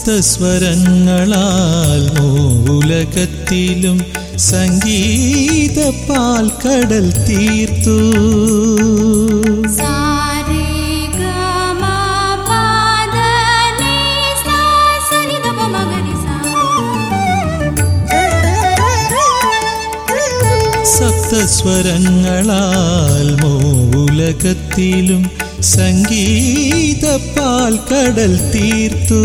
സപ്തസ്വരങ്ങളാൽ മൂലകത്തിലും സംഗീത പാൽക്കടൽ തീർത്തു സാരേ ഗമ പദ നീ സാ സരി ഗ പ മ ഗ രി സാ സപ്തസ്വരങ്ങളാൽ മൂലകത്തിലും സംഗീത പാൽക്കടൽ തീർത്തു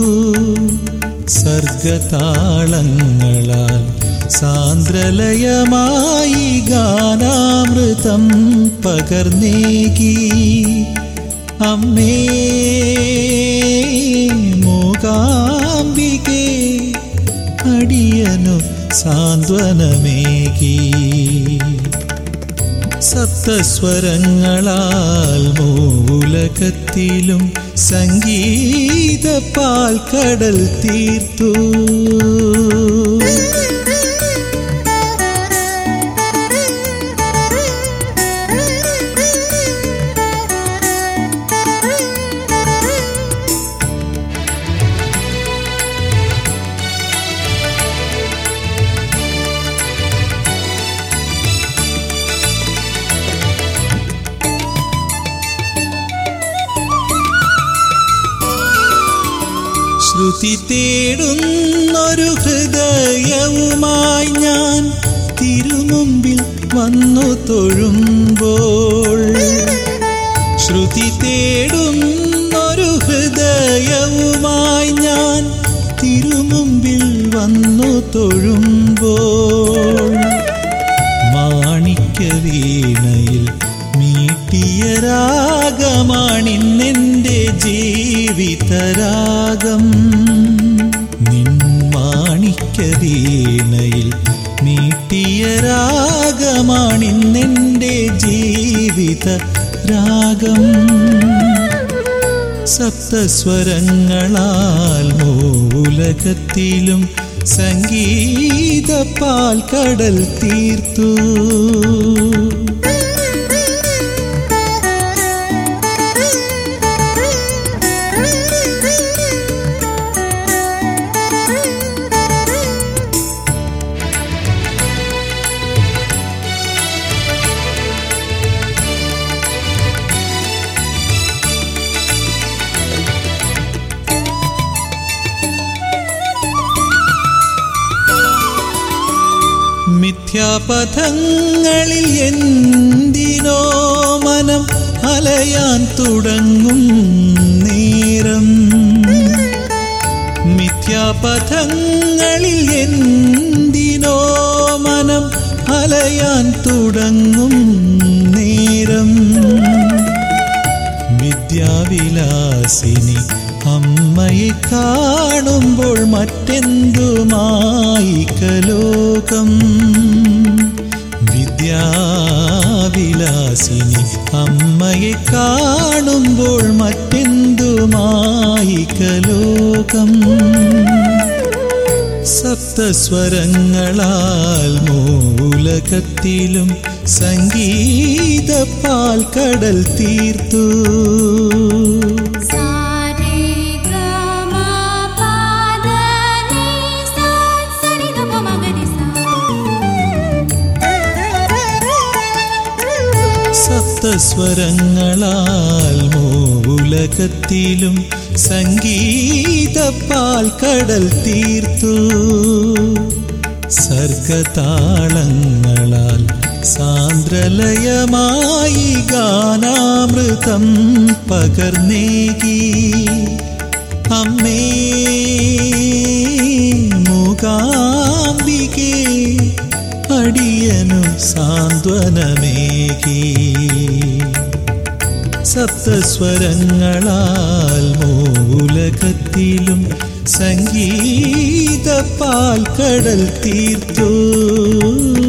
സർഗതാളങ്ങളാൽ സാന്ദ്രലയമായി ഗാനാമൃതം പകർന്നേകി അമ്മേ മൂകാംബികേ അടിയനു സാന്ത്വനമേകി സപ്തസ്വരങ്ങളാൽ മൂലകത്തിലും സംഗീത പാൽക്കടൽ തീർത്തു ശ്രുതി തേടുന്നൊരു ഹൃദയവുമായി ഞാൻ തിരുമുമ്പിൽ വന്നു തൊഴുമ്പോൾ ശ്രുതി തേടുന്നൊരു ഹൃദയവുമായി ഞാൻ തിരുമുമ്പിൽ വന്നു തൊഴുമ്പോൾ മാണിക്യ വീണയിൽ മീട്ടിയ രാഗമാണിന്നെൻ്റെ ജീവിതരാഗം നിൻ മാണിക്യ വീണയിൽ മീട്ടിയ രാഗമാണിന്നെൻ്റെ ജീവിത രാഗം സപ്തസ്വരങ്ങളാൽ മൂലകത്തിലും സംഗീത പാൽക്കടൽ തീർത്തു മിഥ്യാപഥങ്ങളിൽ എന്തിനോ മനം അലയാൻ തുടങ്ങും നേരം മിഥ്യാപഥങ്ങളിൽ എന്തിനോ മനം അലയാൻ തുടങ്ങും നേരം വിദ്യാവിലാസിനി അമ്മയെ കാണുമ്പോൾ മറ്റെന്തുമായി കലോകം വിദ്യാവിലാസിനി അമ്മയെ കാണുമ്പോൾ മറ്റെന്തുമായി കലോകം സപ്തസ്വരങ്ങളാൽ മൂലകത്തിലും സംഗീത പാൽക്കടൽ തീർത്തു സാരേ ഗമ പദ നീ സാ സരി ഗ പ മ ഗ രി സാ സപ്തസ്വരങ്ങളാൽ മൂലകത്തിലും സംഗീത പാൽക്കടൽ തീർത്തു സർഗതാളങ്ങളാൽ സാന്ദ്രലയമായി ഗാനാമൃതം പകർന്നേകി അമ്മേ മൂകാംബികേ അടിയനു സാന്ത്വനമേകി സപ്തസ്വരങ്ങളാൽ മൂലകത്തിലും സംഗീത പാൽക്കടൽ തീർത്തു